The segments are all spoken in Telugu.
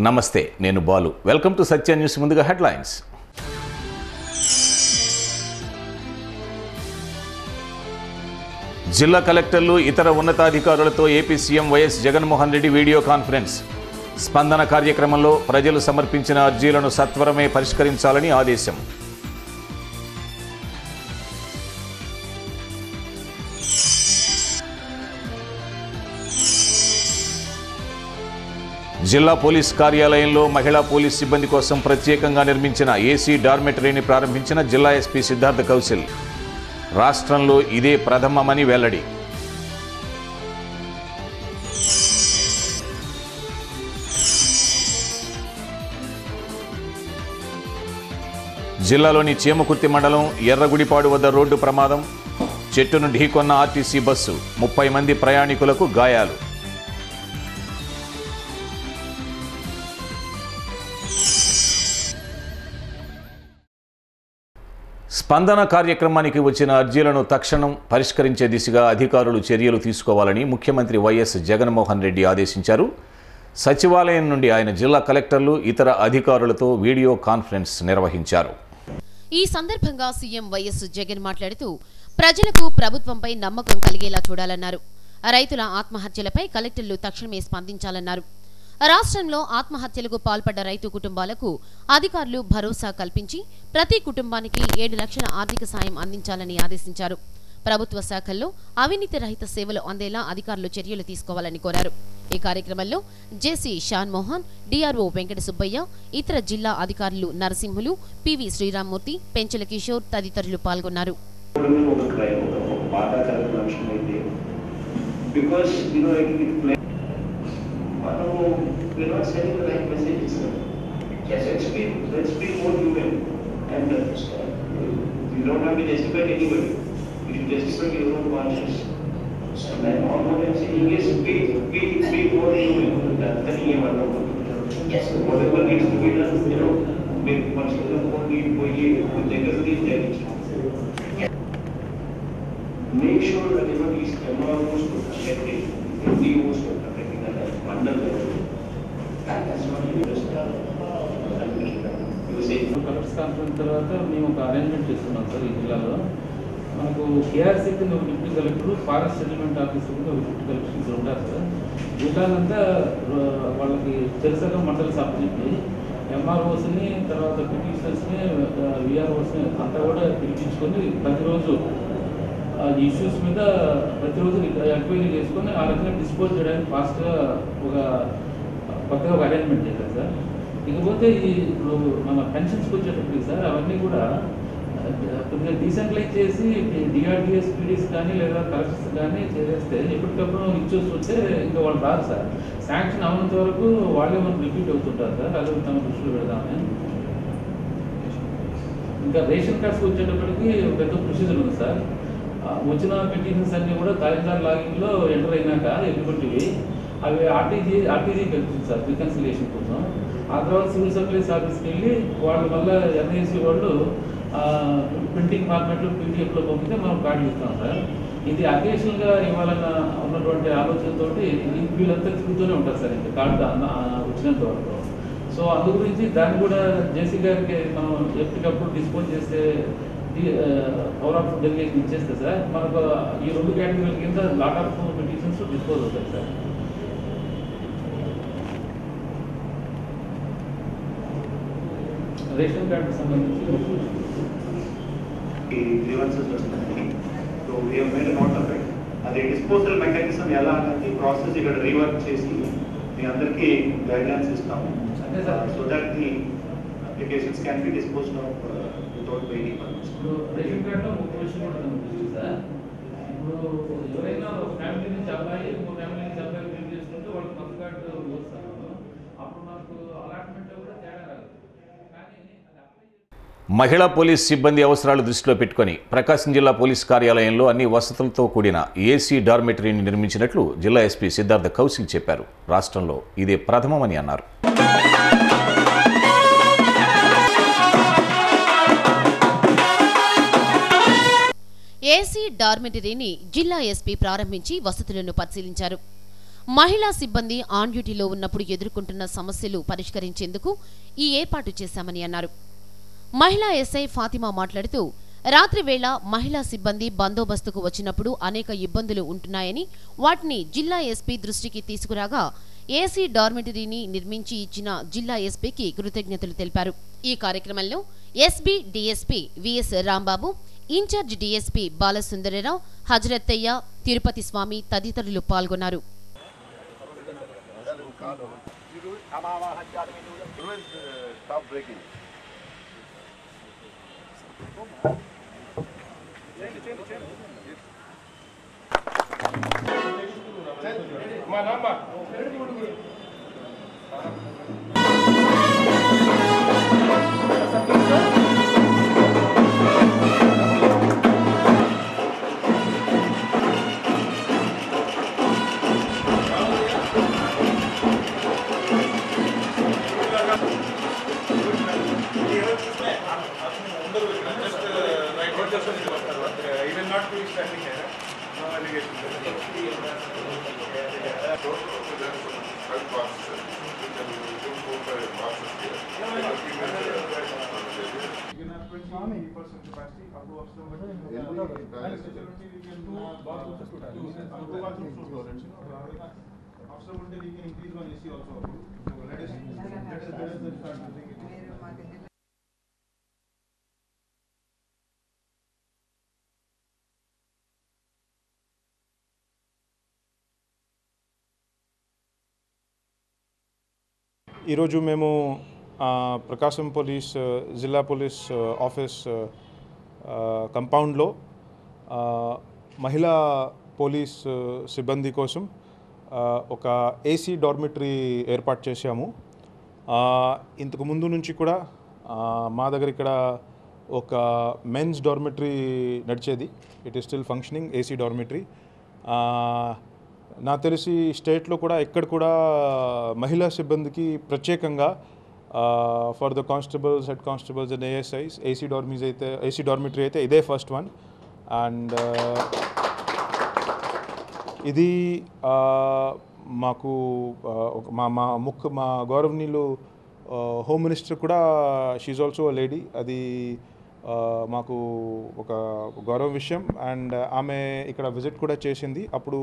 నమస్తే నేను Balu welcome to Satya news ముందుగా హెడ్లైన్స్ జిల్లా కలెక్టర్లు ఇతర ఉన్నతాధికారులతో AP CM YS Jaganmohan Reddy video conference Spandana కార్యక్రమంలో ప్రజలు సమర్పించిన అర్జీలను సత్వరమే పరిష్కరించాలని ఆదేశం జిల్లా పోలీస్ కార్యాలయంలో మహిళా పోలీస్ సిబ్బంది కోసం ప్రత్యేకంగా నిర్మించిన ఏసీ డార్మెటరీని ప్రారంభించిన జిల్లా ఎస్పీ సిద్ధార్థ కౌశల్ రాష్ట్రంలో ఇదే ప్రథమమని వెల్లడి జిల్లాలోని చీమకుర్తి మండలం ఎర్రగుడిపాడు వద్ద రోడ్డు ప్రమాదం చెట్టును ఢీకొన్న ఆర్టీసీ బస్సు ముప్పై మంది ప్రయాణికులకు గాయాలు స్పందన కార్యక్రమానికి వచ్చిన అర్జీలను తక్షణం పరిష్కరించే దిశగా అధికారులు చర్యలు తీసుకోవాలని ముఖ్యమంత్రి వైఎస్ జగన్మోహన్ రెడ్డి ఆదేశించారు సచివాలయం నుండి ఆయన జిల్లా కలెక్టర్లు ఇతర అధికారులతో వీడియో కాన్ఫరెన్స్ నిర్వహించారు ఈ సందర్భంగా సీఎం వైఎస్ జగన్ మాట్లాడుతూ ప్రజలకు ప్రభుత్వంపై నమ్మకం కలిగేలా చూడాలన్నారు రైతుల ఆత్మహత్యలపై కలెక్టర్లు తక్షణమే స్పందించాలన్నారు రాష్ట్రంలో ఆత్మహత్యలకు పాల్పడ్డ రైతు కుటుంబాలకు అధికారులు భరోసా కల్పించి ప్రతి కుటుంబానికి ఏడు లక్షల ఆర్థిక సాయం అందించాలని ఆదేశించారు ప్రభుత్వ శాఖల్లో అవినీతి రహిత సేవలు అందేలా అధికారులు చర్యలు తీసుకోవాలని కోరారు ఈ కార్యక్రమంలో జేసీ షాన్ మోహన్ డిఆర్ఓ వెంకట సుబ్బయ్య ఇతర జిల్లా అధికారులు నరసింహులు పివి శ్రీరామ్మూర్తి పెంచల కిషోర్ తదితరులు పాల్గొన్నారు కూడా ఒక క్రైమ్ ఒక ఒక బాధాకరమైన అంశం అయితే బికాస్ యూనో ఇట్ మనము we not sending the right messages just let's be let's be more human and you don't have to justify anybody you should justify your own conscience and then all what I'm saying is be be be more human that ఏమన్నా whatever needs to be done, you know, మీరు మనుషులుగా పోయి పోయి దగ్గర తీసుకు make sure that you know these MROs were protected, MDOs were protected at the mandal level. That has not been done. You were saying, collectors conference తర్వాత మేము ఒక అరేంజ్మెంట్ చేస్తున్నాం సార్ ఈ జిల్లాలో మనకు కేఆర్సీ కింద ఒక deputy collector forest settlement officer కింద ఒక డిప్యూటీ కలెక్టర్స్ ఉంటారు సార్ జిల్లాలంతా ర- వాళ్ళకి తెలుసగా మండలి సబ్జెక్ట్ని ఎంఆర్ఓస్ని తర్వాత పిటిషనర్స్ని విఆర్ఓస్ని అంతా కూడా పిలిపించుకొని ప్రతిరోజు ఆ ఇష్యూస్ మీద ప్రతిరోజు ఎంక్వైరీ చేసుకొని ఆ రకంగా డిస్పోజ్ చేయడానికి ఫాస్ట్గా ఒక కొత్తగా ఒక అరేంజ్మెంట్ చేశారు సార్ ఇకపోతే ఈ ఇప్పుడు మన పెన్షన్స్కి వచ్చేటప్పటికి సార్ అవన్నీ కూడా ఆ, కొద్దిగా డీసెంట్లైజ్ చేసి డిఆర్డిఎస్ పీడీస్ కానీ లేదా కలెక్టర్స్ కానీ చేస్తే ఎప్పటికప్పుడు ఇష్యూస్ వస్తే ఇంకా వాళ్ళు రాదు సార్ శాంక్షన్ అవనంత వరకు వాళ్ళే మనకు రిపీట్ అవుతుంటారు సార్ అది తమ దృష్టిలో పెడదామని ఇంకా రేషన్ కార్డ్స్ వచ్చేటప్పటికి పెద్ద ప్రొసీజర్ ఉంది సార్ ఆ, వచ్చిన పిటిషన్స్ అన్ని కూడా తహసీల్దార్ లాగిన్లో ఎంటర్ అయినాక ఎలిజిబిలిటీవి అవి ఆర్టీజీ ఆర్టీజీకి వెళ్తుంది సార్ రికన్సిలేషన్ కోసం ఆ తర్వాత సివిల్ సప్లైస్ ఆఫీస్కి వెళ్ళి వాళ్ళు మళ్ళీ ఎన్ఐసి వాళ్ళు ప్రింటింగ్ ఫార్మాట్లో పీడిఎఫ్లో పంపితే మనం కార్డు ఇస్తాం సార్ ఇది అకేషనల్గా ఇవ్వాలన్న ఉన్నటువంటి ఆలోచనతోటి ఈ వీళ్ళంతా తిరుగుతూనే ఉంటారు సార్ ఇంకా కార్డు అన్న- వచ్చినంత వరకు సో అందు గురించి దాన్ని కూడా జేసీ గారికి మనం ఎప్పటికప్పుడు డిస్పోజ్ చేస్తే పవర్ ఆఫ్ డెలిగేషన్ ఇచ్చేస్తే సార్ మనకు ఈ రెండు కేటగిరీల కింద లాట్ ఆఫ్ పిటిషన్స్ డిస్పోజ్ అవుతాయి సార్ రేషన్ కార్డు సంబంధించి ఈ grievances వస్తున్నాయి so we have made note of it అది డిస్పోజల్ మెకానిజం ఎలా అనేది ప్రాసెస్ ఇక్కడ రీవర్క్ చేసి మీ అందరికీ గైడ్లైన్స్ ఇస్తాము అంటే sir so that the applications can be disposed of without waiting permission ఇప్పుడు రేషన్ కార్డులో ముఖ్య విషయం కూడా కనిపిస్తుంది సార్ ఇప్పుడు ఎవరైనా ఒక ఫ్యామిలీ నుంచి అబ్బాయి ఇంకో ఫ్యామిలీ నుంచి అబ్బాయి బిల్ చేసుకుంటే వాళ్ళకి కొత్త కార్డు వస్తారు అప్పుడు మనకు అలాట్మెంట్లో కూడా తేడా రాదు కానీ అది అప్లై మహిళా పోలీస్ సిబ్బంది అవసరాలు దృష్టిలో పెట్టుకొని ప్రకాశం జిల్లా పోలీస్ కార్యాలయంలో అన్ని వసతులతో కూడిన ఏసీ డార్మెటరీని నిర్మించినట్లు జిల్లా ఎస్పీ సిద్ధార్థ కౌశిక్ చెప్పారు రాష్ట్రంలో ఇదే ప్రథమమని అన్నారు ఏసీ డార్మెటరీని జిల్లా ఎస్పీ ప్రారంభించి వసతులను పరిశీలించారు మహిళా సిబ్బంది ఆన్ డ్యూటీలో ఉన్నప్పుడు ఎదుర్కొంటున్న సమస్యలు పరిష్కరించేందుకు ఈ ఏర్పాటు చేశామని అన్నారు మహిళా ఎస్ఐ ఫాతిమా మాట్లాడుతూ రాత్రి వేళ మహిళా సిబ్బంది బందోబస్తుకు వచ్చినప్పుడు అనేక ఇబ్బందులు ఉంటున్నాయని వాటిని జిల్లా ఎస్పీ దృష్టికి తీసుకురాగా ఏసీ డార్మిటరీని నిర్మించి ఇచ్చిన జిల్లా ఎస్పీకి కృతజ్ఞతలు తెలిపారు ఈ కార్యక్రమంలో SB DSP V S Rambabu in charge DSP Balasundararao Hazarathaiah Tirupati Swamy తదితరులు పాల్గొన్నారు Stop breaking. even not to be standing here, no allegation. You can have twenty percent capacity, up to Amsterdam, but and specialty we can do bathrooms, two two bathrooms to toilets, you know. After one day we can increase one AC also. So let us, let us, let us then start using it. ఈరోజు మేము ఆ, ప్రకాశం పోలీస్ ఆ, జిల్లా పోలీస్ ఆ, ఆఫీస్ ఆ, ఆ, కంపౌండ్లో ఆ, మహిళా పోలీస్ ఆ, సిబ్బంది కోసం ఆ, ఒక ఏసీ డార్మిటరీ ఏర్పాటు చేశాము ఆ, ఇంతకు ముందు నుంచి కూడా ఆ, మా దగ్గర ఇక్కడ ఒక మెన్స్ డార్మిటరీ నడిచేది it is still functioning AC dormitory నాకు తెలిసి స్టేట్లో కూడా ఎక్కడ కూడా మహిళా సిబ్బందికి ప్రత్యేకంగా for the constables head constables and ASIs AC dorms అయితే ఏసీ డార్మిటరీ అయితే ఇదే ఫస్ట్ వన్ అండ్ ఇది ఆ, మాకు ఆ, ఒక- మా మా ముఖ్య మా గౌరవనీయులు హోమ్ మినిస్టర్ కూడా షీఈ్ ఆల్సో లేడీ అది ఆ, మాకు ఒక గౌరవ విషయం అండ్ ఆమె ఇక్కడ విజిట్ కూడా చేసింది అప్పుడు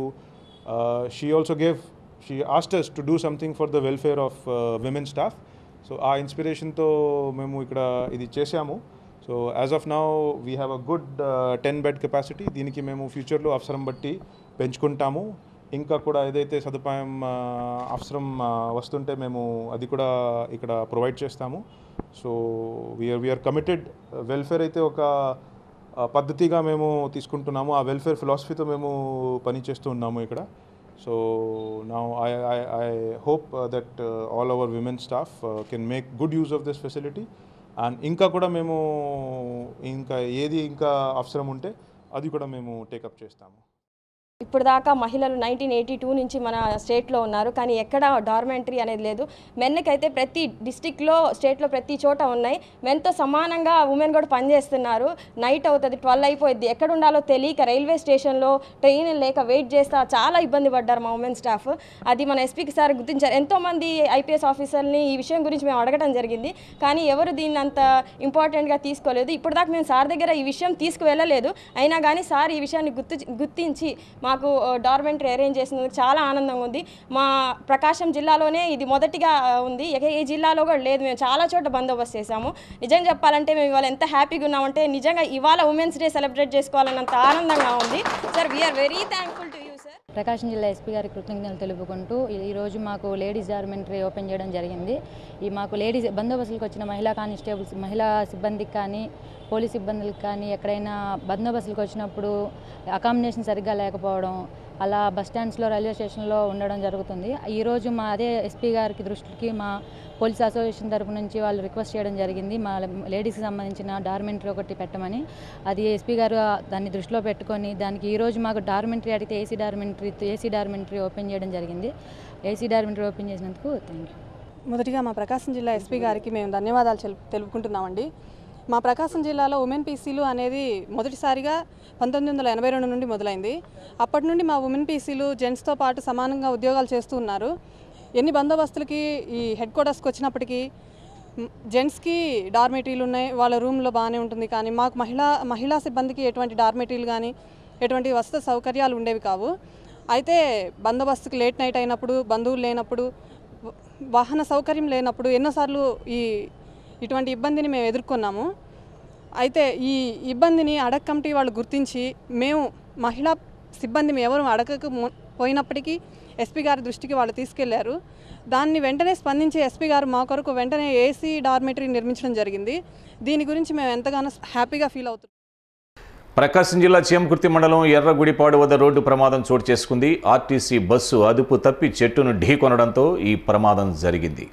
she also gave she orders to do something for the welfare of women staff so ఆ ఇన్స్పిరేషన్తో మేము ఇక్కడ ఇది చేశాము so as of now we have a good ten bed capacity దీనికి మేము ఫ్యూచర్లో అవసరం బట్టి పెంచుకుంటాము ఇంకా కూడా ఏదైతే సదుపాయం ఆ, అవసరం ఆ, వస్తుంటే మేము అది కూడా ఇక్కడ ప్రొవైడ్ చేస్తాము so we are we are committed welfare అయితే ఒక ఆ, పద్ధతిగా మేము తీసుకుంటున్నాము ఆ వెల్ఫేర్ ఫిలాసఫీతో మేము పని చేస్తూ ఉన్నాము ఇక్కడ సో నా I I I hope that all our women staff can make good use of this facility and ఇంకా కూడా మేము ఇంకా ఏది ఇంకా అవసరం ఉంటే అది కూడా మేము టేకప్ చేస్తాము ఇప్పుడు దాకా మహిళలు నైన్టీన్ ఎయిటీ టూ నుంచి మన స్టేట్లో ఉన్నారు కానీ ఎక్కడ డార్మెంటరీ అనేది లేదు మెన్కైతే ప్రతి డిస్టిక్లో స్టేట్లో ప్రతి చోట ఉన్నాయి మెన్తో సమానంగా ఉమెన్ కూడా పనిచేస్తున్నారు నైట్ అవుతుంది ట్వెల్వ్ అయిపోయింది ఎక్కడ ఉండాలో తెలియక రైల్వే స్టేషన్లో ట్రైన్ లేక వెయిట్ చేస్తా చాలా ఇబ్బంది పడ్డారు మా ఉమెన్ స్టాఫ్ అది మన ఎస్పీకి సార్ గుర్తించారు ఎంతోమంది ఐపీఎస్ ఆఫీసర్ని ఈ విషయం గురించి మేము అడగడం జరిగింది కానీ ఎవరు దీన్ని అంత ఇంపార్టెంట్గా తీసుకోలేదు ఇప్పుడు దాకా మేము సార్ దగ్గర ఈ విషయం తీసుకువెళ్ళలేదు అయినా కానీ సార్ ఈ విషయాన్ని గుర్తు గుర్తించి మాకు డార్మెంటరీ అరేంజ్ చేసినందుకు చాలా ఆనందంగా ఉంది మా ప్రకాశం జిల్లాలోనే ఇది మొదటిగా ఆ, ఉంది ఇక ఏ జిల్లాలో కూడా లేదు మేము చాలా చోట్ల బందోబస్తు చేశాము నిజం చెప్పాలంటే మేము ఇవాళ ఎంత హ్యాపీగా ఉన్నామంటే నిజంగా ఇవాళ ఉమెన్స్ డే సెలబ్రేట్ చేసుకోవాలన్నంత ఆనందంగా ఉంది sir we are very thankful to you sir Prakasam జిల్లా ఎస్పీ గారి కృతజ్ఞతలు తెలుపుకుంటూ ఈ- ఈరోజు మాకు లేడీస్ డార్మెంటరీ ఓపెన్ చేయడం జరిగింది ఈ మాకు లేడీస్ బందోబస్తులకు వచ్చిన మహిళా కానిస్టేబుల్స్ మహిళా సిబ్బందికి కానీ పోలీస్ సిబ్బందులకు కానీ ఎక్కడైనా బందోబస్తులకు వచ్చినప్పుడు అకామిడేషన్ సరిగ్గా లేకపోవడం అలా బస్ స్టాండ్స్లో రైల్వే స్టేషన్లో ఉండడం జరుగుతుంది ఈరోజు మా అదే ఎస్పీ గారికి దృష్టికి మా పోలీస్ అసోసియేషన్ తరపు నుంచి వాళ్ళు రిక్వెస్ట్ చేయడం జరిగింది మా లేడీస్కి సంబంధించిన డార్మెంటరీ ఒకటి పెట్టమని అది ఎస్పీ గారు దాన్ని దృష్టిలో పెట్టుకొని దానికి ఈరోజు మాకు డార్మెంటరీ అడిగితే AC dormitory AC dormitory open చేయడం జరిగింది ఏసీ డార్మెంటరీ ఓపెన్ చేసినందుకు థ్యాంక్ యూ మొదటిగా మా ప్రకాశం జిల్లా ఎస్పీ గారికి మేము ధన్యవాదాలు చెల్- తెలుపుకుంటున్నామండి మా ప్రకాశం జిల్లాలో ఉమెన్ పీసీలు అనేది మొదటిసారిగా పంతొమ్మిది వందల ఎనభై రెండు నుండి మొదలైంది అప్పటి నుండి మా ఉమెన్ పీసీలు జెంట్స్తో పాటు సమానంగా ఉద్యోగాలు చేస్తూ ఉన్నారు ఎన్ని బందోబస్తులకి ఈ హెడ్ క్వార్టర్స్కి వచ్చినప్పటికీ మ్, జెంట్స్కి డార్మెటరీలు ఉన్నాయి వాళ్ళ రూమ్లో బాగానే ఉంటుంది కానీ మాకు మహిళా మహిళా సిబ్బందికి ఎటువంటి డార్మెటరీలు కానీ ఎటువంటి వసతి సౌకర్యాలు ఉండేవి కావు అయితే బందోబస్తుకి లేట్ నైట్ అయినప్పుడు బంధువులు లేనప్పుడు వ- వాహన సౌకర్యం లేనప్పుడు ఎన్నోసార్లు ఈ ఇటువంటి ఇబ్బందిని మేము ఎదుర్కొన్నాము అయితే ఈ ఇబ్బందిని అడగ కమిటీ వాళ్ళు గుర్తించి మేము మహిళా సిబ్బంది మేము ఎవరు అడగక ము- పోయినప్పటికీ ఎస్పీ గారి దృష్టికి వాళ్ళు తీసుకెళ్లారు దాన్ని వెంటనే స్పందించి ఎస్పీ గారు మా కొరకు వెంటనే ఏసీ డార్మెటరీ నిర్మించడం జరిగింది దీని గురించి మేము ఎంతగానో హ్యాపీగా ఫీల్ అవుతున్నాం ప్రకాశం జిల్లా చేమకుర్తి మండలం ఎర్రగుడిపాడు వద్ద రోడ్డు ప్రమాదం చోటు చేసుకుంది ఆర్టీసీ బస్సు అదుపు తప్పి చెట్టును ఢీకొనడంతో ఈ ప్రమాదం జరిగింది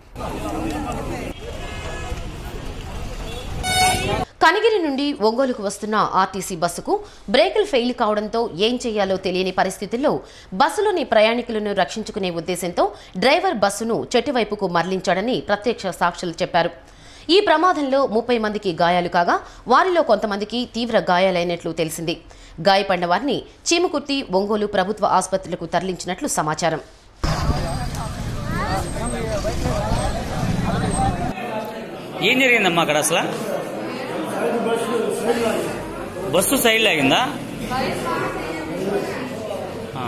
కనిగిరి నుండి ఒంగోలుకు వస్తున్న ఆర్టీసీ బస్సుకు బ్రేకులు ఫెయిల్ కావడంతో ఏం చేయాలో తెలియని పరిస్థితుల్లో బస్సులోని ప్రయాణికులను రక్షించుకునే ఉద్దేశంతో డ్రైవర్ బస్సును చెట్టు వైపుకు మరలించాడని ప్రత్యక్ష సాక్షులు చెప్పారు ఈ ప్రమాదంలో ముప్పై మందికి గాయాలు కాగా వారిలో కొంతమందికి తీవ్ర గాయాలైనట్లు తెలిసింది గాయపడిన వారిని చీమకుర్తి ఒంగోలు ప్రభుత్వ ఆసుపత్రులకు తరలించినట్లు సమాచారం ఏం జరిగిందమ్మా అక్కడ అసలు బస్సు సైడ్ లాగిందా ఆ.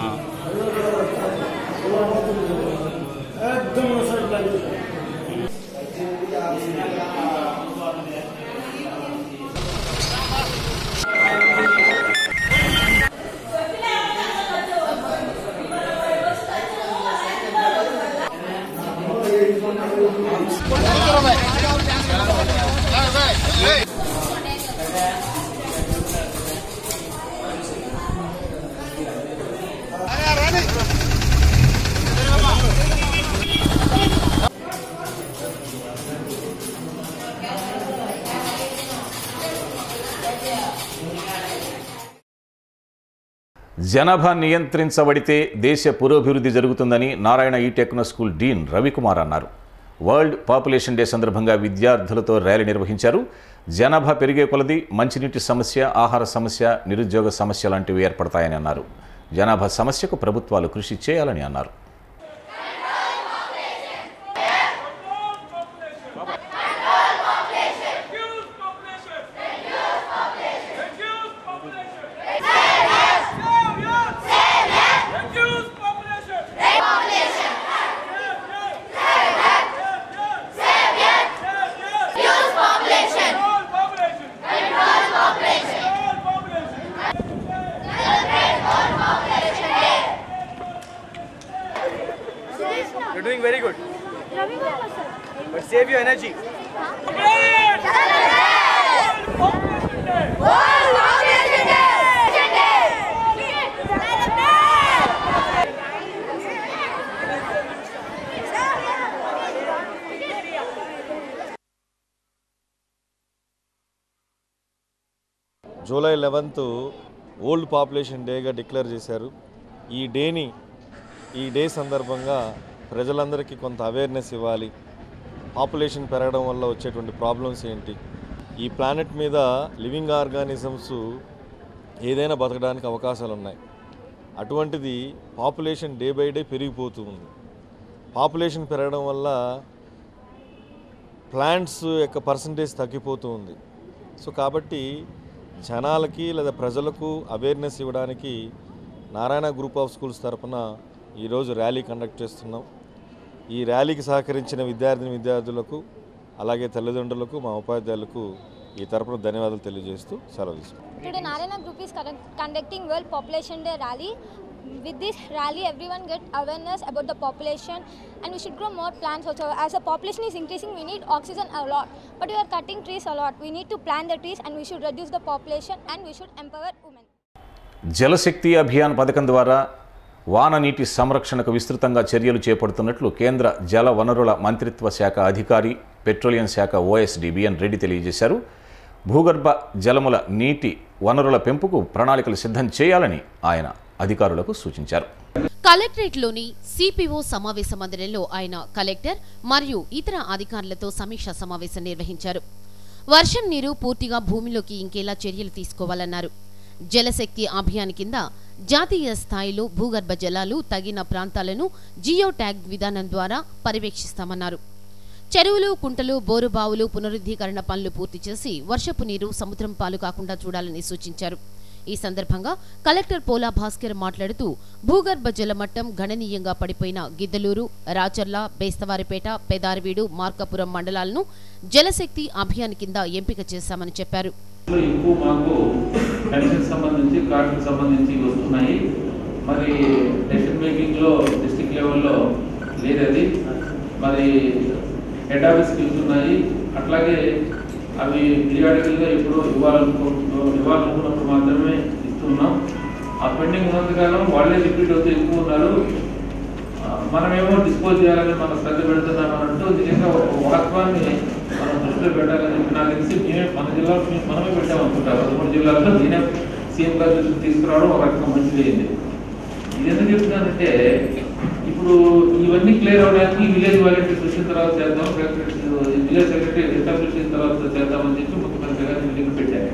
జనాభా నియంత్రించబడితే దేశ పురోభివృద్ధి జరుగుతుందని నారాయణ ఈ టెక్నో స్కూల్ డీన్ రవికుమార్ అన్నారు వరల్డ్ పాపులేషన్ డే సందర్భంగా విద్యార్థులతో ర్యాలీ నిర్వహించారు జనాభా పెరిగే కొలది మంచినీటి సమస్య ఆహార సమస్య నిరుద్యోగ సమస్య లాంటివి ఏర్పడతాయని అన్నారు జనాభా సమస్యకు ప్రభుత్వాలు కృషి చేయాలని అన్నారు You're doing very good. But save your energy. July eleventh old population డేగా డిక్లేర్ చేశారు ఈ డేని ఈ డే సందర్భంగా ప్రజలందరికీ కొంత అవేర్నెస్ ఇవ్వాలి పాపులేషన్ పెరగడం వల్ల వచ్చేటువంటి ప్రాబ్లమ్స్ ఏంటి ఈ ప్లానెట్ మీద లివింగ్ ఆర్గానిజమ్స్ ఏదైనా బతకడానికి అవకాశాలు ఉన్నాయి అటువంటిది పాపులేషన్ డే బై డే పెరిగిపోతూ ఉంది పాపులేషన్ పెరగడం వల్ల ప్లాంట్స్ యొక్క పర్సంటేజ్ తగ్గిపోతూ ఉంది సో కాబట్టి జనాలకి లేదా ప్రజలకు అవేర్నెస్ ఇవ్వడానికి నారాయణ గ్రూప్ ఆఫ్ స్కూల్స్ తరపున ఈరోజు ర్యాలీ కండక్ట్ చేస్తున్నాం ఈ ర్యాలీకి సహకరించిన విద్యార్థిని విద్యార్థులకు అలాగే తల్లిదండ్రులకు మా ఉపాధ్యాయులకు ఈ తరపున ధన్యవాదాలు తెలియజేస్తూ సెలవు తీసుకుంటాం Today Narayana Group is conduct- conducting World Population Day rally. With this rally, everyone get awareness about the population and we should grow more plants also. As the population is increasing, we need oxygen a lot. But we are cutting trees a lot. We need to plant the trees and we should reduce the population and we should empower women. జలశక్తి అభియాన్ పథకం ద్వారా వాన నీటి సంరక్షణకు విస్తృతంగా చర్యలు చేపడుతున్నట్లు కేంద్ర జల వనరుల మంత్రిత్వ శాఖ అధికారి పెట్రోలియం శాఖ ఓఎస్డి బిఎన్ రెడ్డి తెలియజేశారు భూగర్భ జలముల నీటి వనరుల పెంపుకు ప్రణాళికలు సిద్ధం చేయాలని ఆయన అధికారులకు సూచించారు కలెక్టరేట్లోని సిపిఓ సమావేశ మందిరంలో ఆయన కలెక్టర్ మరియు ఇతర అధికారులతో సమీక్షా సమావేశం నిర్వహించారు వర్షం నీరు పూర్తిగా భూమిలోకి ఇంకేలా చర్యలు తీసుకోవాలన్నారు జలశక్తి అభియాన్ కింద జాతీయ స్థాయిలో భూగర్భ జలాలు తగిన ప్రాంతాలను జియో ట్యాగ్ విధానం ద్వారా పర్యవేక్షిస్తామన్నారు చెరువులు కుంటలు బోరుబావులు పునరుద్ధీకరణ పనులు పూర్తి చేసి వర్షపు నీరు సముద్రం పాలు కాకుండా చూడాలని సూచించారు ఈ సందర్భంగా కలెక్టర్ పోలా భాస్కర్ మాట్లాడుతూ భూగర్భ జల మట్టం గణనీయంగా పడిపోయిన గిద్దలూరు రాచర్ల బేస్తవారిపేట పెదారవీడు మార్కాపురం మండలాలను జలశక్తి అభియాన్ కింద ఎంపిక చేశామని చెప్పారు లో ఎక్కువ మాకు పెన్షన్ సంబంధించి కార్డుకు సంబంధించి వస్తున్నాయి మరి డెసిషన్ మేకింగ్ లో డిస్ట్రిక్ట్ లెవెల్లో లేదు అది మరి హెడ్ ఆఫీస్కి వెళ్తున్నాయి అట్లాగే అవి periodical గా ఎప్పుడో ఇవ్వాలనుకో ఇవ్వాలనుకున్నప్పుడు మాత్రమే ఇస్తున్నాం ఆ పెండింగ్ ఉన్నంతకాలం వాళ్ళే రిపీట్ అవుతూ ఎక్కువ ఉన్నారు ఆ, మనమేమో డిస్పోజ్ చేయాలని మనం శ్రద్ధ పెడుతున్నాం అన్నట్టు నిజంగా ఒక వాస్తవాన్ని మనం దృష్టిలో పెట్టాలని చెప్పి నాకు తెలిసి నేనే మన జిల్లాలో మేము- మనమే పెట్టామనుకుంటా పదమూడు జిల్లాల్లో నేనే సీఎం గారి దృష్టికి తీసుకురావడం ఒక రకంగా మంచిది అయింది ఇది ఎందుకు చెప్తున్నానంటే ఇప్పుడు ఇవన్నీ క్లియర్ అవడానికి విలేజ్ వాలంటీర్స్ వచ్చిన తర్వాత చేద్దాం విలేజ్ సెక్రటరీ ఎస్టాబ్లిష్ చేసిన తర్వాత చేద్దామని చెప్పి ముఖ్యమంత్రి గారు మీటింగ్ పెట్టారు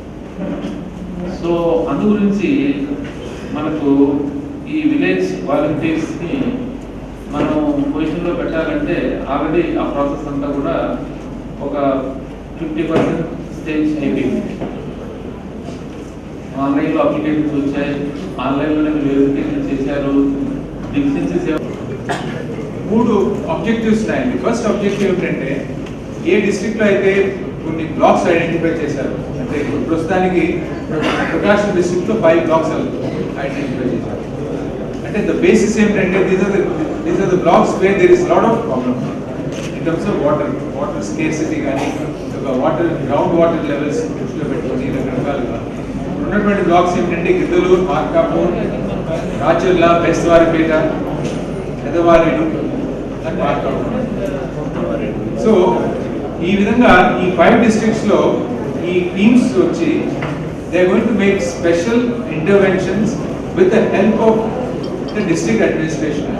సో అందు గురించి మనకు ఈ విలేజ్ వాలంటీర్స్ ని మనం పొజిషన్ లో పెట్టాలంటే ఆల్రెడీ ఆ ప్రాసెస్ అంతా కూడా ఒక ఫిఫ్టీ పర్సెంట్ స్టేజ్ అయిపోయింది ఆన్లైన్ లో అప్లికేషన్స్ వచ్చాయి ఆన్లైన్ లోనే మీరు వెరిఫికేషన్ చేశారు డిఫిషియన్సీస్ మూడు ఆబ్జెక్టివ్స్ ఉన్నాయండి ఫస్ట్ ఆబ్జెక్టివ్ ఏంటంటే ఏ district లో అయితే కొన్ని బ్లాక్స్ ఐడెంటిఫై చేశారు అంటే ఇప్పుడు ప్రస్తుతానికి ప్రకాశం district లో ఫైవ్ బ్లాక్స్ ఐడెంటిఫై చేశారు అంటే ద బేసిస్ ఏంటంటే these are these are the blocks where there is lot of problem in terms of water water scarcity కానీ ఒక వాటర్ గ్రౌండ్ వాటర్ లెవెల్స్ దృష్టిలో పెట్టుకొని రకరకాలుగా ఇప్పుడు ఉన్నటువంటి బ్లాక్స్ ఏంటంటే గిద్దలూరు మార్కాపూర్ రాచర్ల బెస్తవారిపేట పెదవారేడు అండ్ మార్కాపూర్ సో ఈ విధంగా ఈ ఫైవ్ డిస్ట్రిక్ట్స్ లో ఈ టీమ్స్ వచ్చి they are going to make special interventions with the help of the district administration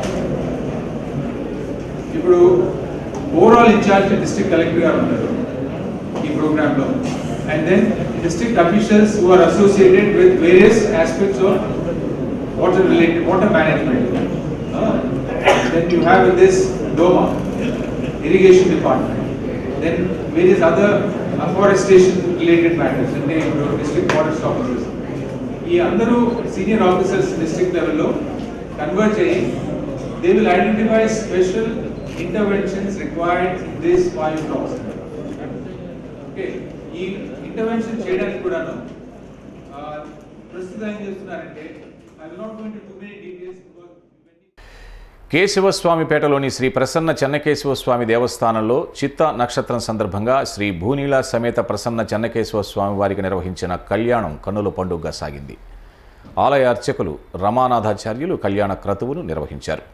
ఇప్పుడు ఓవరాల్ ఇన్ఛార్జ్ డిస్ట్రిక్ట్ కలెక్టర్ గారు ఉన్నారు ఈ ప్రోగ్రామ్ లో and then district officials who are associated with various aspects of water related water management uh, then you have this DOMA irrigation department then various other afforestation related matters అంటే ఇప్పుడు డిస్ట్రిక్ట్ ఫారెస్ట్ ఆఫీసర్స్ ఈ అందరూ సీనియర్ ఆఫీసర్స్ డిస్ట్రిక్ట్ లెవెల్లో కన్వర్ట్ అయ్యి they will identify special interventions required in this five blocks okay ఈ ఇంటర్వెన్షన్ చేయడానికి కూడాను ఆ, ప్రస్తుతం ఏం చేస్తున్నారంటే I will not going to too many details కేశవస్వామిపేటలోని శ్రీ ప్రసన్న చెన్నకేశవస్వామి దేవస్థానంలో చిత్త నక్షత్రం సందర్భంగా శ్రీ భూనీల సమేత ప్రసన్న చెన్నకేశవ స్వామి వారికి నిర్వహించిన కళ్యాణం కన్నుల పండుగగా సాగింది ఆలయ అర్చకులు రమానాథాచార్యులు కళ్యాణ క్రతువును నిర్వహించారు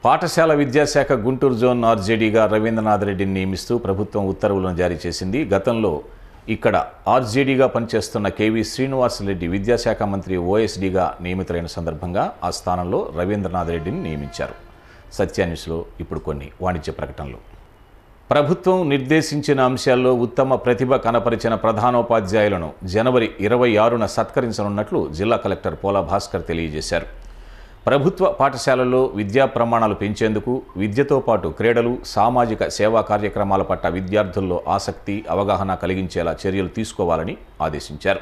పాఠశాల విద్యాశాఖ గుంటూరు జోన్ ఆర్జేడీగా రవీంద్రనాథ్ రెడ్డిని నియమిస్తూ ప్రభుత్వం ఉత్తర్వులను జారీ చేసింది గతంలో ఇక్కడ ఆర్జేడీగా పనిచేస్తున్న కేవీ శ్రీనివాస్ రెడ్డి విద్యాశాఖ మంత్రి ఓఎస్డీగా నియమితులైన సందర్భంగా ఆ స్థానంలో రవీంద్రనాథ్ రెడ్డిని నియమించారు సత్యాన్యూస్లో ఇప్పుడు కొన్ని వాణిజ్య ప్రకటనలు ప్రభుత్వం నిర్దేశించిన అంశాల్లో ఉత్తమ ప్రతిభ కనపరిచిన ప్రధానోపాధ్యాయులను జనవరి ఇరవై ఆరున సత్కరించనున్నట్లు జిల్లా కలెక్టర్ పోలా భాస్కర్ తెలియజేశారు ప్రభుత్వ పాఠశాలల్లో విద్యా ప్రమాణాలు పెంచేందుకు విద్యతో పాటు క్రీడలు సామాజిక సేవా కార్యక్రమాల పట్ల విద్యార్థుల్లో ఆసక్తి అవగాహన కలిగించేలా చర్యలు తీసుకోవాలని ఆదేశించారు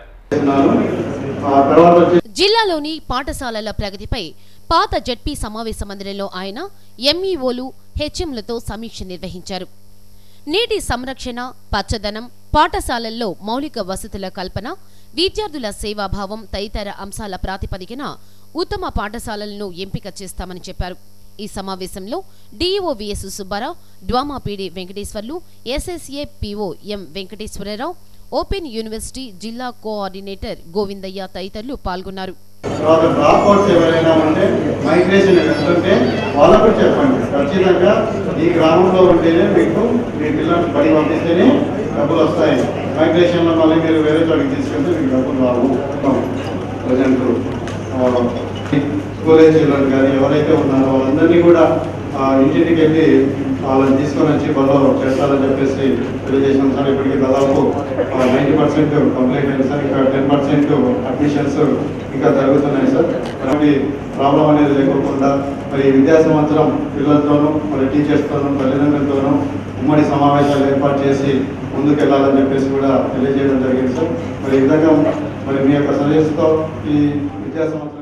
జిల్లాలోని పాఠశాలల ప్రగతిపై పాత జడ్పీ సమావేశ మందిరంలో ఆయన ఎంఈఓలు హెచ్ఎంలతో సమీక్ష నిర్వహించారు నీటి సంరక్షణ పచ్చదనం పాఠశాలల్లో మౌలిక వసతుల కల్పన విద్యార్థుల సేవాభావం తదితర అంశాల ప్రాతిపదికన ఉత్తమ పాఠశాలలను ఎంపిక చేస్తామని చెప్పారు ఈ సమావేశంలో DEO V S Subbarao DWAMA PD Venkateswarlu SSA PO M Venkateswararao open university జిల్లా కోఆర్డినేటర్ గోవిందయ్య తదితరులు పాల్గొన్నారు తర్వాత డ్రాప్ అవుట్స్ ఎవరైనా ఉంటే మైగ్రేషన్ వెళ్తుంటే వాళ్ళకు కూడా చెప్పండి ఖచ్చితంగా ఈ గ్రామంలో ఉంటేనే మీకు మీ పిల్లల్ని బడి పంపిస్తేనే డబ్బులు వస్తాయి మైగ్రేషన్లో మళ్ళీ మీరు వేరే చోటికి తీసుకెళ్తే మీకు డబ్బులు రావు ప్రజెంట్ స్కూల్ ఏజ్ చిల్డ్రన్ కానీ ఎవరైతే ఉన్నారో వాళ్ళందరినీ కూడా ఆ, ఇంటింటికి వెళ్ళి వాళ్ళని తీసుకొని వచ్చి బలో చేస్తారని చెప్పేసి తెలియజేసినాం సార్ ఇప్పటికి దాదాపు నైంటీ పర్సెంట్ కంప్లీట్ అయింది సార్ ఇంకా టెన్ పర్సెంట్ అడ్మిషన్స్ ఇంకా జరుగుతున్నాయి సార్ అలాంటి ప్రాబ్లం అనేది లేకోకుండా మరి ఈ విద్యా సంవత్సరం పిల్లలతోనూ మరి టీచర్స్తోనూ తల్లిదండ్రులతోనూ ఉమ్మడి సమావేశాలు ఏర్పాటు చేసి ముందుకు వెళ్ళాలని చెప్పేసి కూడా తెలియజేయడం జరిగింది సార్ మరి ఈ విధంగా మరి మీ యొక్క సజెస్ట్తో ఈ విద్యా సంవత్సరం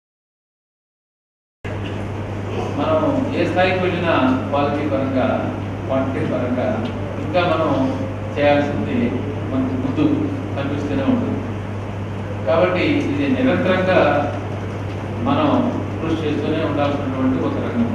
మనం ఏ స్థాయికి వెళ్ళినా క్వాలిటీ పరంగా క్వాంటిటీ పరంగా ఇంకా మనం చేయాల్సింది మనకు ముందు కనిపిస్తూనే ఉంటుంది కాబట్టి ఇది నిరంతరంగా మనం కృషి చేస్తూనే ఉండాల్సినటువంటి ఒక రంగం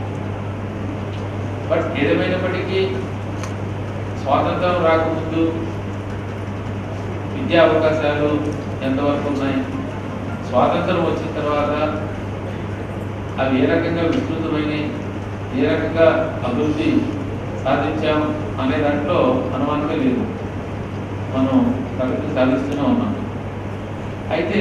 బట్ ఏదేమైనప్పటికీ స్వాతంత్రం రాకముందు విద్యా అవకాశాలు ఎంతవరకు ఉన్నాయి స్వాతంత్రం వచ్చిన తర్వాత అవి ఏ రకంగా విస్తృతమైనవి ఏ రకంగా అభివృద్ధి సాధించాం అనే దాంట్లో అనుమానమే లేదు మనం ప్రగతి సాధిస్తూనే ఉన్నాం అయితే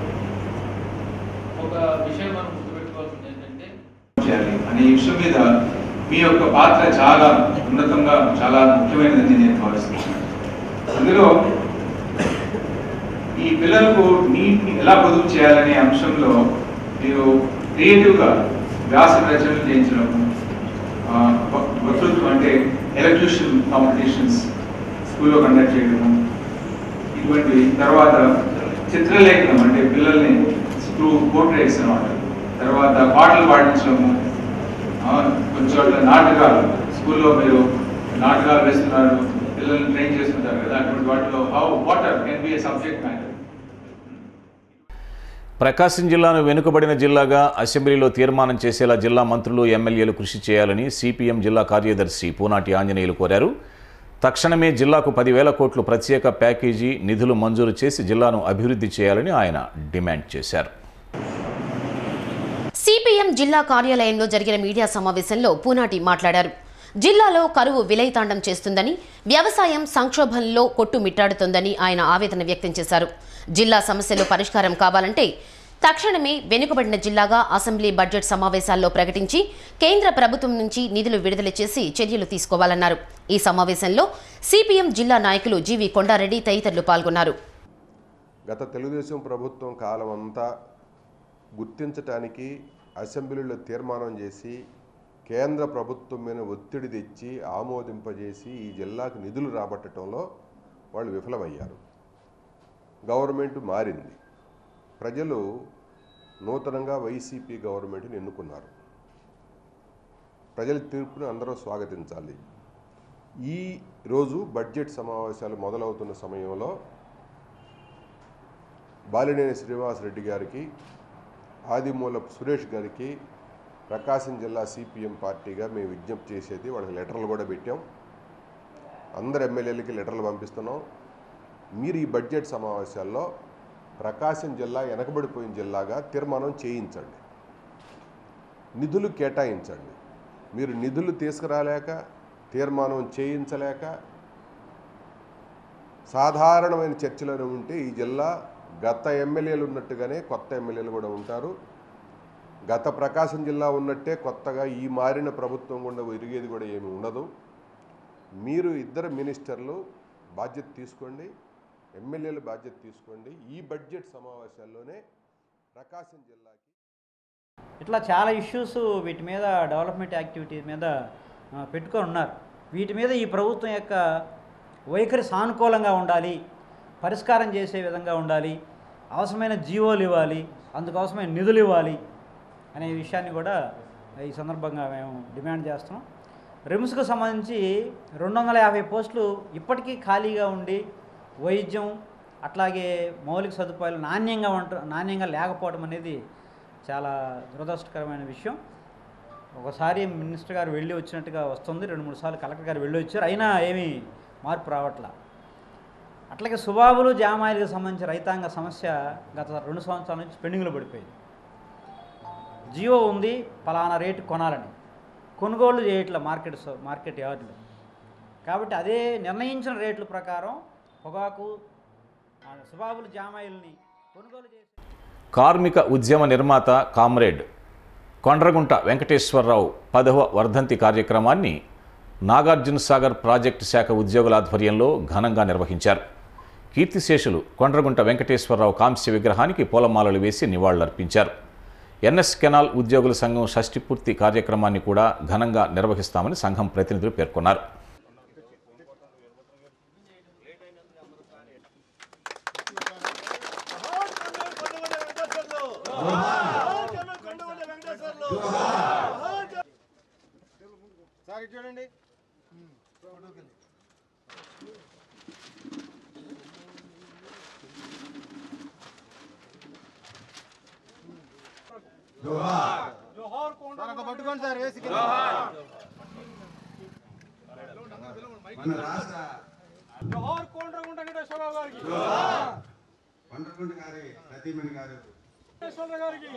ఒక విషయం మనం గుర్తుపెట్టుకోవాల్సింది ఏంటంటే చేయాలి అనే ఈ విషయం మీద మీ యొక్క పాత్ర చాలా ఉన్నతంగా చాలా ముఖ్యమైనదని నేను భావిస్తున్నాను అందులో ఈ పిల్లలకు నీటిని ఎలా పొదుపు చేయాలనే అంశంలో మీరు క్రియేటివ్గా వ్యాస రచనలు చేయించడం ఆ, వ- వక్తృత్వం అంటే ఎలక్ట్యూషన్ కాంపిటీషన్స్ స్కూల్లో కండక్ట్ చేయడము ఇటువంటివి తర్వాత చిత్రలేఖనం అంటే పిల్లల్ని త్రూ పోర్ట్రేట్స్ అనమాట తర్వాత పాటలు పాడించడము ఆ, కొన్ని చోట్ల నాటకాలు స్కూల్లో మీరు నాటకాలు వేస్తున్నారు పిల్లల్ని ట్రైన్ చేస్తుంటారు కదా అటువంటి వాటిలో how water can be a subject matter Prakasam జిల్లాను వెనుకబడిన జిల్లాగా అసెంబ్లీలో తీర్మానం చేసేలా జిల్లా మంత్రులు ఎమ్మెల్యేలు కృషి చేయాలని సిపిఎం జిల్లా కార్యదర్శి పూనాటి ఆంజనేయులు కోరారు తక్షణమే జిల్లాకు పదివేల కోట్లు ప్రత్యేక ప్యాకేజీ నిధులు మంజూరు చేసి జిల్లాను అభివృద్ధి చేయాలని ఆయన డిమాండ్ చేశారు సిపిఎం జిల్లా కార్యాలయంలో జరిగిన మీడియా సమావేశంలో పూనాటి మాట్లాడారు జిల్లాలో కరువు విలయతాండం చేస్తుందని వ్యవసాయం సంక్షోభంలో కొట్టుమిట్టాడుతోందని ఆయన ఆవేదన వ్యక్తం చేశారు జిల్లా సమస్యలు పరిష్కారం కావాలంటే తక్షణమే వెనుకబడిన జిల్లాగా అసెంబ్లీ బడ్జెట్ సమావేశాల్లో ప్రకటించి కేంద్ర ప్రభుత్వం నుంచి నిధులు విడుదల చేసి చర్యలు తీసుకోవాలన్నారు ఈ సమావేశంలో సిపిఎం జిల్లా నాయకులు జీవి కొండారెడ్డి తదితరులు పాల్గొన్నారు గత తెలుగుదేశం ప్రభుత్వం కాలం అంతా గుర్తించటానికి అసెంబ్లీలో తీర్మానం చేసి కేంద్ర ప్రభుత్వం మీద ఒత్తిడి తెచ్చి ఆమోదింపజేసి ఈ జిల్లాకు నిధులు రాబట్టడంలో వాళ్ళు విఫలమయ్యారు గవర్నమెంట్ మారింది ప్రజలు నూతనంగా వైసీపీ గవర్నమెంట్ని ఎన్నుకున్నారు ప్రజల తీర్పును అందరూ స్వాగతించాలి ఈ రోజు బడ్జెట్ సమావేశాలు మొదలవుతున్న సమయంలో బాలినేని శ్రీనివాసరెడ్డి గారికి ఆదిమూలపు సురేష్ గారికి ప్రకాశం జిల్లా సిపిఎం పార్టీగా మేము విజ్ఞప్తి చేసేది వాళ్ళకి లెటర్లు కూడా పెట్టాం అందరు ఎమ్మెల్యేలకి లెటర్లు పంపిస్తున్నాం మీరు ఈ బడ్జెట్ సమావేశాల్లో ప్రకాశం జిల్లా వెనకబడిపోయిన జిల్లాగా తీర్మానం చేయించండి నిధులు కేటాయించండి మీరు నిధులు తీసుకురాలేక తీర్మానం చేయించలేక సాధారణమైన చర్చలోనే ఉంటే ఈ జిల్లా గత ఎమ్మెల్యేలు ఉన్నట్టుగానే కొత్త ఎమ్మెల్యేలు కూడా ఉంటారు గత ప్రకాశం జిల్లా ఉన్నట్టే కొత్తగా ఈ మారిన ప్రభుత్వం గుండా విరిగేది కూడా ఏమి ఉండదు మీరు ఇద్దరు మినిస్టర్లు బాధ్యత తీసుకోండి ఎమ్మెల్యేలు బాధ్యత తీసుకోండి ఈ బడ్జెట్ సమావేశాల్లోనే ప్రకాశం జిల్లాకి ఇట్లా చాలా ఇష్యూస్ వీటి మీద డెవలప్మెంట్ యాక్టివిటీ మీద ఆ, పెట్టుకొని ఉన్నారు వీటి మీద ఈ ప్రభుత్వం యొక్క వైఖరి సానుకూలంగా ఉండాలి పరిష్కారం చేసే విధంగా ఉండాలి అవసరమైన జీవోలు ఇవ్వాలి అందుకు అవసరమైన నిధులు ఇవ్వాలి అనే విషయాన్ని కూడా ఈ సందర్భంగా మేము డిమాండ్ చేస్తున్నాం రిమ్స్కు సంబంధించి రెండు వందల యాభై పోస్టులు ఇప్పటికీ ఖాళీగా ఉండి వైద్యం అట్లాగే మౌలిక సదుపాయాలు నాణ్యంగా ఉంట నాణ్యంగా లేకపోవడం అనేది చాలా దురదృష్టకరమైన విషయం ఒకసారి మినిస్టర్ గారు వెళ్ళి వచ్చినట్టుగా వస్తుంది రెండు మూడు సార్లు కలెక్టర్ గారు వెళ్ళి వచ్చారు అయినా ఏమీ మార్పు రావట్లా అట్లాగే సుబాబులు జామాయిలకు సంబంధించిన రైతాంగ సమస్య గత రెండు సంవత్సరాల నుంచి పెండింగ్లో పడిపోయింది జియో ఉంది పలానా రేటు కొనాలని కొనుగోళ్లు చేయట్లే మార్కెట్ సో- మార్కెట్ యార్డులు కాబట్టి అదే నిర్ణయించిన రేట్ల ప్రకారం పొగాకు ఆ, సుబాబులు జామాయిల్ని కొనుగోలు చేసి కార్మిక ఉద్యమ నిర్మాత కామ్రేడ్ కొండ్రగుంట వెంకటేశ్వరరావు పదవ వర్ధంతి కార్యక్రమాన్ని నాగార్జున సాగర్ ప్రాజెక్టు శాఖ ఉద్యోగుల ఆధ్వర్యంలో ఘనంగా నిర్వహించారు కీర్తిశేషులు కొండ్రగుంట వెంకటేశ్వరరావు కాంస్య విగ్రహానికి పూలమాలలు వేసి నివాళులర్పించారు ఎన్ఎస్ కెనాల్ ఉద్యోగుల సంఘం షష్ఠి పూర్తి కార్యక్రమాన్ని కూడా ఘనంగా నిర్వహిస్తామని సంఘం ప్రతినిధులు పేర్కొన్నారు సార్ ఇటు చూడండి సార్ ఒక పట్టుకోండి సార్ వేసి కింద. మన రాష్ట్ర జోహార్ కోండ్రగుంట వెంకటేశ్వరరావు గారికి పండ్రగుంట గారి ప్రతిమణి గారు వెంకటేశ్వరరావు గారికి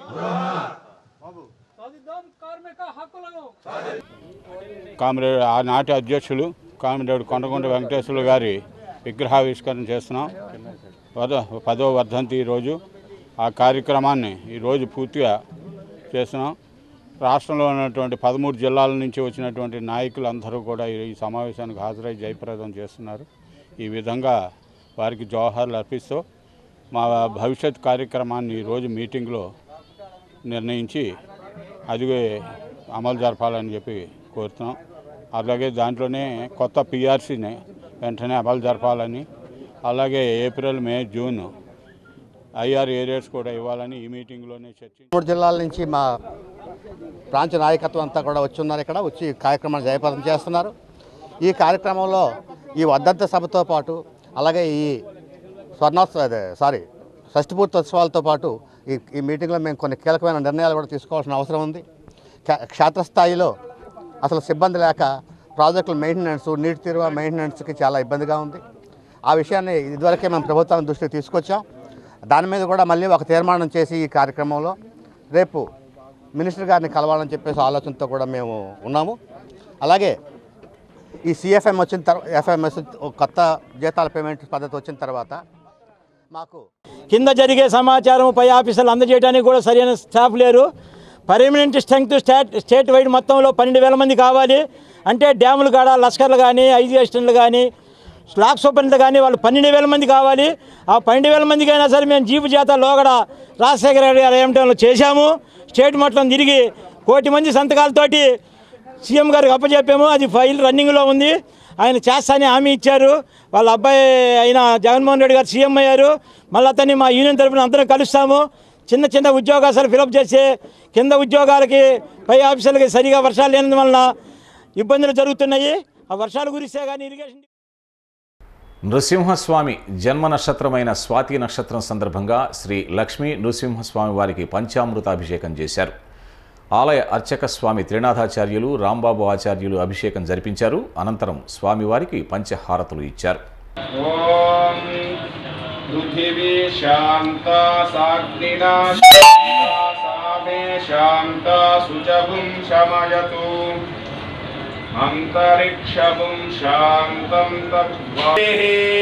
బాబు సాధిద్దాం కార్మిక హక్కులను కామ్రేడ్ ఆనాటి అధ్యక్షులు కామ్రేడ్ కొండకొండ వెంకటేశ్వర గారి విగ్రహావిష్కరణ చేస్తున్నాం వద పదో వర్ధంతి ఈరోజు ఆ కార్యక్రమాన్ని ఈరోజు పూర్తిగా చేస్తున్నాం రాష్ట్రంలో ఉన్నటువంటి పదమూడు జిల్లాల నుంచి వచ్చినటువంటి నాయకులందరూ కూడా ఈ ఈ సమావేశానికి హాజరై జయప్రదం చేస్తున్నారు ఈ విధంగా వారికి జోహార్లు అర్పిస్తూ మా భవిష్యత్ కార్యక్రమాన్ని ఈరోజు మీటింగ్లో నిర్ణయించి అది అమలు జరపాలని చెప్పి కోరుతున్నాం అలాగే దాంట్లోనే కొత్త పిఆర్సీని వెంటనే అమలు జరపాలని అలాగే April May June IR areas కూడా ఇవ్వాలని ఈ మీటింగ్లోనే చర్చించి మూడు జిల్లాల నుంచి మా ప్రాంత నాయకత్వం అంతా కూడా వచ్చి ఉన్నారు ఇక్కడ వచ్చి ఈ కార్యక్రమాన్ని జయప్రదం చేస్తున్నారు ఈ కార్యక్రమంలో ఈ వర్ధంత సభతో పాటు అలాగే ఈ స్వర్ణోత్సవ అదే సారీ షష్ఠపూర్తి ఉత్సవాలతో పాటు ఈ ఈ మీటింగ్లో మేము కొన్ని కీలకమైన నిర్ణయాలు కూడా తీసుకోవాల్సిన అవసరం ఉంది క్షే- క్షేత్రస్థాయిలో అసలు సిబ్బంది లేక ప్రాజెక్టుల మెయింటెనెన్స్ నీటి తీరువ మెయింటెనెన్స్కి చాలా ఇబ్బందిగా ఉంది ఆ విషయాన్ని ఇదివరకే మేము ప్రభుత్వం దృష్టికి తీసుకొచ్చాం దాని మీద కూడా మళ్ళీ ఒక తీర్మానం చేసి ఈ కార్యక్రమంలో రేపు మినిస్టర్ గారిని కలవాలని చెప్పేసి ఆలోచనతో కూడా మేము ఉన్నాము అలాగే ఈ సిఎఫ్ఎం వచ్చిన తర్వాత ఎఫ్ఎంఎస్ కొత్త జీతాల పేమెంట్ పద్ధతి వచ్చిన తర్వాత మాకు కింద జరిగే సమాచారం పై ఆఫీసర్లు అందజేయడానికి కూడా సరైన స్టాఫ్ లేరు permanent strength state state wide మొత్తంలో పన్నెండు వేల మంది కావాలి అంటే డ్యాములు కాడ లష్కర్లు కానీ ఐజీ అసిస్టెంట్లు కానీ స్లాక్ సూపరింటెంట్లు కానీ వాళ్ళు పన్నెండు వేల మంది కావాలి ఆ పన్నెండు వేల మందికి అయినా సరే మేము జీపు చేత లోగడ రాజశేఖర రెడ్డి గారు ఏమిటంలో చేశాము స్టేట్ మొత్తం తిరిగి కోటి మంది సంతకాలతోటి సీఎం గారికి అప్పచెప్పాము అది ఫైల్ రన్నింగ్లో ఉంది ఆయన చేస్తానని హామీ ఇచ్చారు వాళ్ళ అబ్బాయి అయిన జగన్మోహన్ రెడ్డి గారు సీఎం అయ్యారు మళ్ళీ అతన్ని మా యూనియన్ తరఫున అందరం కలుస్తాము చిన్న చిన్న ఉద్యోగాలు ఫిలప్ చేసి కింద ఉద్యోగాలకి పై ఆఫీసర్లకి సరిగా వర్షాలు లేనందువలన ఇబ్బందులు జరుగుతున్నాయి ఆ వర్షాలు కురిస్తే కానీ ఇరిగేషన్ నృసింహస్వామి జన్మ నక్షత్రమైన స్వాతి నక్షత్రం సందర్భంగా శ్రీ లక్ష్మీ నృసింహస్వామి వారికి పంచామృతాభిషేకం చేశారు ఆలయ అర్చక స్వామి త్రినాథాచార్యులు రాంబాబు ఆచార్యులు అభిషేకం జరిపించారు అనంతరం స్వామివారికి పంచహారతులు ఇచ్చారు ఓం పృథివీ శాంత సాగ్నినా मे शान्तासु च गुं शमयतु अन्तरिक्षमुं शान्तं तद्वदेः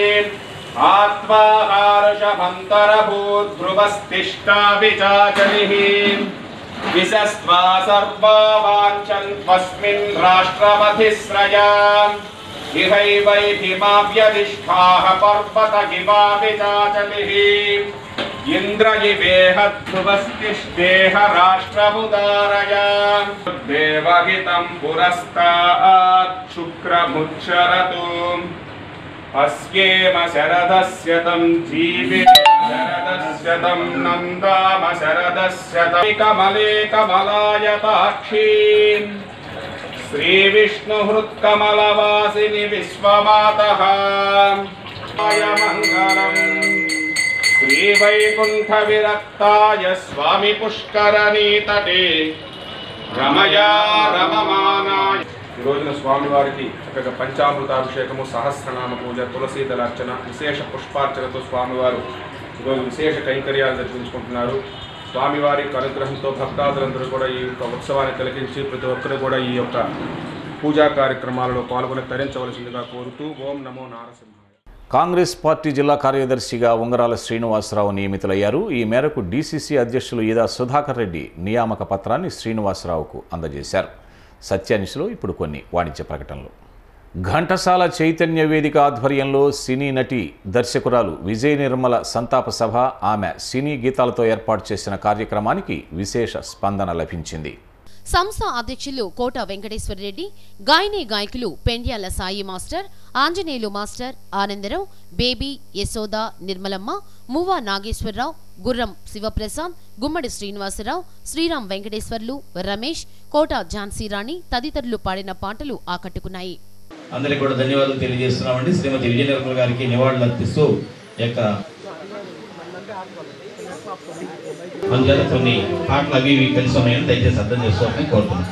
आत्माहारशमन्तरभूद्ध्रुवस्तिष्ठाभिचाचलिः विशस्त्वा सर्वा वाञ्छन्त्वस्मिन् राष्ट्रपथिस्रया इहैवैधिमाव्यधिष्ठाः पर्वतगिवापि चाचलिः इन्द्र इवेह ध्रुवस्तिष्ठेह राष्ट्रमुदारया देवहितं पुरस्तात् शुक्रमुच्चरतु अस्येम शरदस्य तं जीवे शरदस्य तं नन्दाम शरदस्य तं कमले कमलायताक्षीम् श्रीविष्णुहृत्कमलवासिनि विश्वमातः आय मङ्गलम् श्रीवैकुण्ठविरक्ताय स्वामि पुष्करणीतटे రమయా రమమానాయ ఈ రోజున స్వామివారికి చక్కగా పంచామృతాభిషేకము సహస్రనామ పూజ తులసీదలార్చన విశేష పుష్పార్చనతో స్వామివారు ఈరోజు విశేష కైంకర్యాలు జరిపించుకుంటున్నారు స్వామివారి యొక్క అనుగ్రహంతో భక్తాదులందరూ కూడా ఈ యొక్క ఉత్సవాన్ని తిలకించి ప్రతి ఒక్కరు కూడా ఈ యొక్క పూజా కార్యక్రమాలలో పాల్గొని తరించవలసిందిగా కోరుతూ ఓం నమో నారసింహ కాంగ్రెస్ పార్టీ జిల్లా కార్యదర్శిగా ఉంగరాల శ్రీనివాసరావు నియమితులయ్యారు ఈ మేరకు డీసీసీ అధ్యక్షులు ఈదా సుధాకర్ రెడ్డి నియామక పత్రాన్ని శ్రీనివాసరావుకు అందజేశారు సత్యానిశలో ఇప్పుడు కొన్ని వాణిజ్య ప్రకటనలు ఘంటసాల చైతన్య వేదిక ఆధ్వర్యంలో సినీ నటి దర్శకురాలు విజయ నిర్మల సంతాప సభ ఆమె సినీ గీతాలతో ఏర్పాటు చేసిన కార్యక్రమానికి విశేష స్పందన లభించింది సంస్థ అధ్యక్షులు కోట వెంకటేశ్వరరెడ్డి గాయని గాయకులు Pendyala Sai master Anjaneyulu master Anandarao baby Yashoda Nirmalamma Muvva Nageswararao Gurram Sivaprasad గుమ్మడి శ్రీనివాసరావు శ్రీరామ్ వెంకటేశ్వర్లు రమేష్ కోట ఝాన్సీరాణి తదితరులు పాడిన పాటలు ఆకట్టుకున్నాయి అందరికీ కూడా ధన్యవాదాలు తెలియజేస్తున్నామండి శ్రీమతి విజయ నిర్మల్ గారికి నివాళులు అర్పిస్తూ ఈ యొక్క అందుచేత కొన్ని పాటలు అవి ఇవి కలిసి ఉన్నాయని దయచేసి అర్థం చేసుకోవాలని కోరుతున్నాను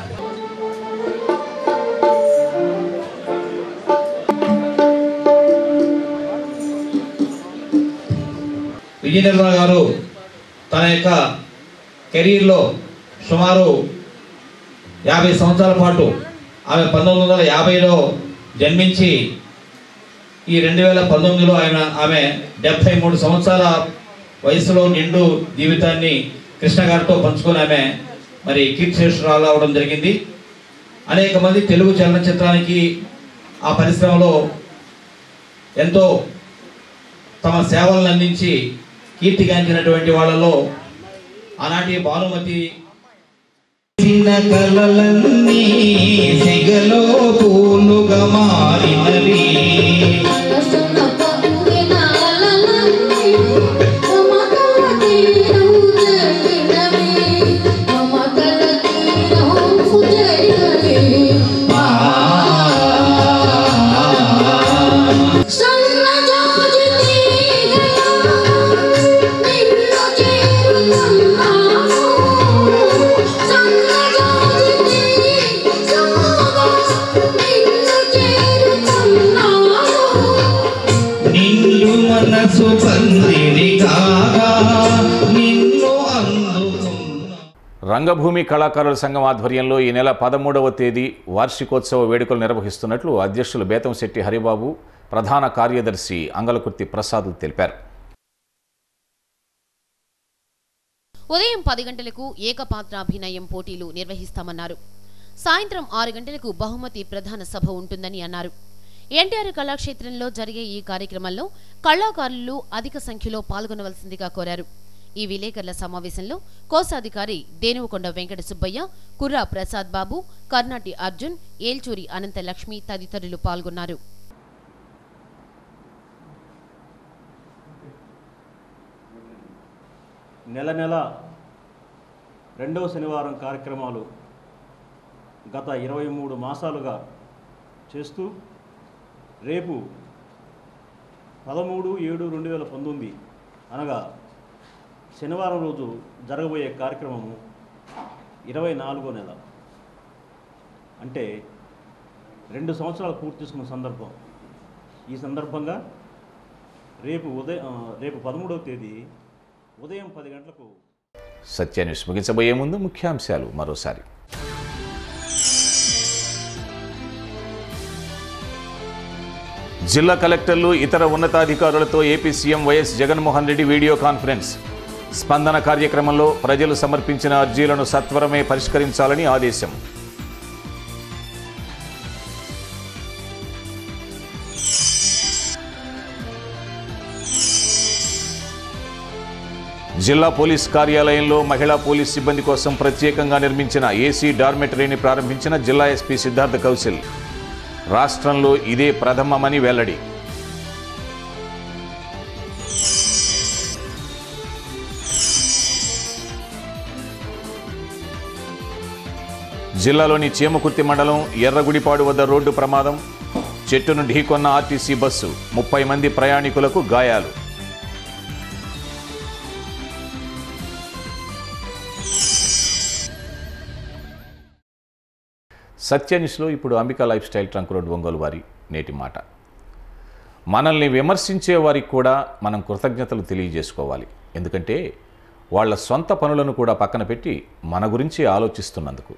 విజయ నిర్మల గారు తన యొక్క కెరీర్లో సుమారు యాభై సంవత్సరాల పాటు ఆమె పంతొమ్మిది వందల యాభైలో జన్మించి ఈ రెండు వేల పంతొమ్మిదిలో ఆయన ఆమె డెబ్భై మూడు సంవత్సరాల వయసులో నిండు జీవితాన్ని కృష్ణ గారితో పంచుకొని ఆమె మరి కీర్తిశేషురాలు అవడం జరిగింది అనేక మంది తెలుగు చలనచిత్రానికి ఆ పరిశ్రమలో ఎంతో తమ సేవలను అందించి కీర్తిగాంచినటువంటి వాళ్ళలో ఆనాటి భానుమతి చిన్న కలలన్నీ సిగలో పూలుగా మారినవి నిన్ను మనసు పందిరి కాగా నిన్ను అందుకున్న రంగభూమి కళాకారుల సంఘం ఆధ్వర్యంలో ఈ నెల పదమూడవ తేదీ వార్షికోత్సవ వేడుకలు నిర్వహిస్తున్నట్లు అధ్యక్షులు బేతంశెట్టి హరిబాబు ప్రధాన కార్యదర్శి అంగలకుర్తి ప్రసాద్ తెలిపారు ఉదయం పది గంటలకు ఏకపాత్రాభినయం పోటీలు నిర్వహిస్తామన్నారు సాయంత్రం ఆరు గంటలకు బహుమతి ప్రధాన సభ ఉంటుందని అన్నారు ఎన్టీఆర్ కళాక్షేత్రంలో జరిగే ఈ కార్యక్రమంలో కళాకారులు అధిక సంఖ్యలో పాల్గొనవలసిందిగా కోరారు ఈ విలేకరుల సమావేశంలో కోశాధికారి దేనువకొండ వెంకట సుబ్బయ్య కుర్రా ప్రసాద్ బాబు కర్నాటి అర్జున్ ఏల్చూరి అనంత లక్ష్మి తదితరులు పాల్గొన్నారు నెల నెల రెండవ శనివారం కార్యక్రమాలు గత ఇరవై మూడు మాసాలుగా చేస్తూ రేపు పదమూడు ఏడు రెండు వేల పంతొమ్మిది అనగా శనివారం రోజు జరగబోయే కార్యక్రమము ఇరవై నాలుగో నెల అంటే రెండు సంవత్సరాలు పూర్తి చేసుకున్న సందర్భం ఈ సందర్భంగా రేపు ఉదయం రేపు పదమూడవ తేదీ ఉదయం పది గంటలకు సత్య న్యూస్ ముగించబోయే ముందు ముఖ్యాంశాలు మరోసారి జిల్లా కలెక్టర్లు ఇతర ఉన్నతాధికారులతో AP CM YS Jaganmohan Reddy video conference Spandana కార్యక్రమంలో ప్రజలు సమర్పించిన అర్జీలను సత్వరమే పరిష్కరించాలని ఆదేశం జిల్లా పోలీస్ కార్యాలయంలో మహిళా పోలీస్ సిబ్బంది కోసం ప్రత్యేకంగా నిర్మించిన ఏసీ డార్మెటరీని ప్రారంభించిన జిల్లా ఎస్పీ సిద్ధార్థ కౌశల్ రాష్ట్రంలో ఇదే ప్రథమమని వెల్లడి జిల్లాలోని చీమకుర్తి మండలం ఎర్రగుడిపాడు వద్ద రోడ్డు ప్రమాదం చెట్టును ఢీకొన్న ఆర్టీసీ బస్సు ముప్పై మంది ప్రయాణికులకు గాయాలు సత్య న్యూస్లో ఇప్పుడు Ambika lifestyle trunk road Ongole వారి నేటి మాట మనల్ని విమర్శించే వారికి కూడా మనం కృతజ్ఞతలు తెలియజేసుకోవాలి ఎందుకంటే వాళ్ళ సొంత పనులను కూడా పక్కన పెట్టి మన గురించి ఆలోచిస్తున్నందుకు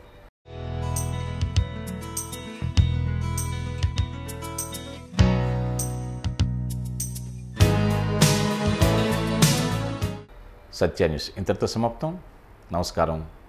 సత్య న్యూస్ ఇంతటితో సమాప్తం నమస్కారం